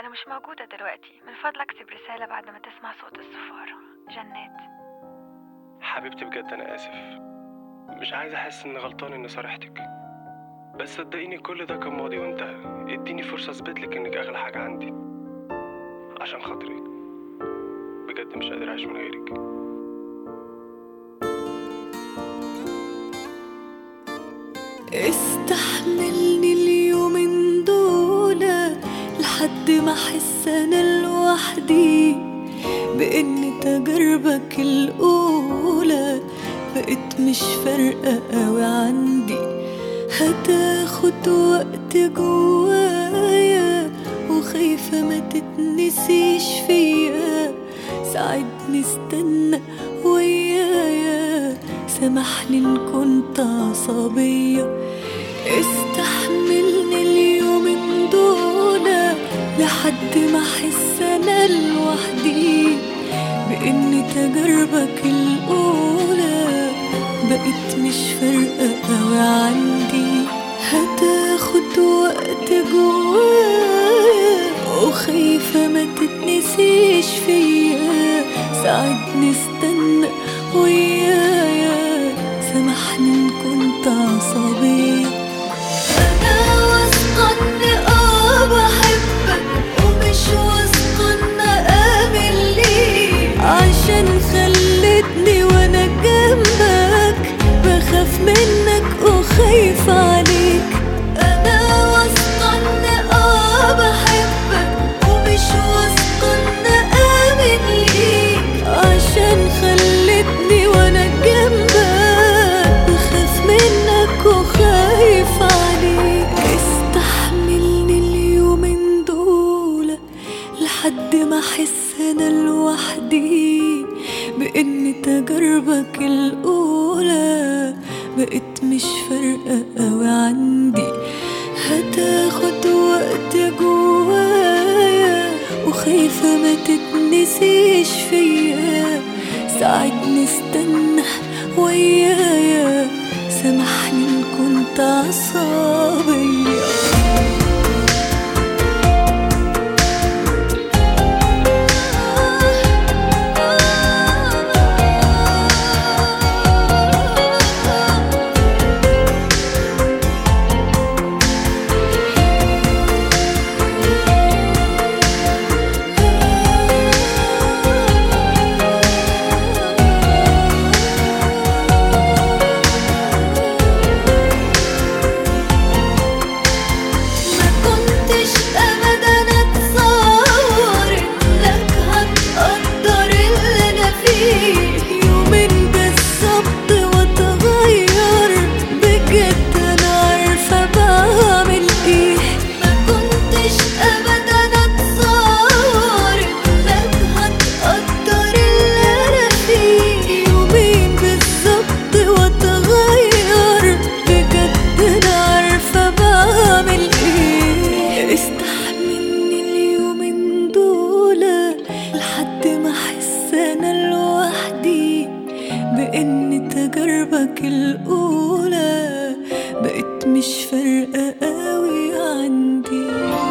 أنا مش موجودة دلوقتي من فضلك اكتب رسالة بعد ما تسمع صوت الصفارة جنات حبيبتي بجد انا اسف مش عايز احس اني غلطان اني صارحتك بس صدقيني كل ده كان ماضي وانتهى اديني فرصه اثبت لك انك اغلى حاجه عندي عشان خاطري بجد مش قادر اعيش من غيرك استحملني اليومين دول لحد ما احس انا لوحدي بان تجاربك الاولى بقت مش فارقه قوي عندي هتاخد وقت جوايا وخايفه ما تتنسيش فيا ساعدني استنى ويايا سامحلي ان كنت عصبيه استحملني اليومين دول لحد ما احس انا لوحدي بان تجاربك الاولى بقت مش فارقه قوي عندي هتاخد وقت جوايا وخايفه ما تتنسيش فيا ساعدني استنى ويايا سامحني ان كنت عصبيه انا واثقه اني اه بحبك ومش واثقه ان اقابل ليك عشان خلتني وانا جنبك بخاف منك وخايف عليك انا واثقه اني اه بحبك ومش واثقه ان اقابل ليك عشان خلتني وانا جنبك بخاف منك وخايف عليك استحملني اليومين دول لحد ما احس انا لوحدي بان تجاربك الاولى بقت مش فارقه قوي عندي هتاخد وقت جوايا وخايفه ما تتنسيش فيا ساعدني استنى ويايا سامحني ان كنت عصبيه ما كنتش ابدا اتصور انك هتقدر اللي انا فيه يومين بالظبط واتغير بجد انا عارفه بعمل ايه ما كنتش ابدا اتصور انك هتقدر اللي انا فيه يومين بالظبط واتغير بجد انا عارفه بعمل ايه استحملني اليومين دول لحد ما احس انا لوحدي بان تجاربك الاولى بقت مش فارقه قوي عندي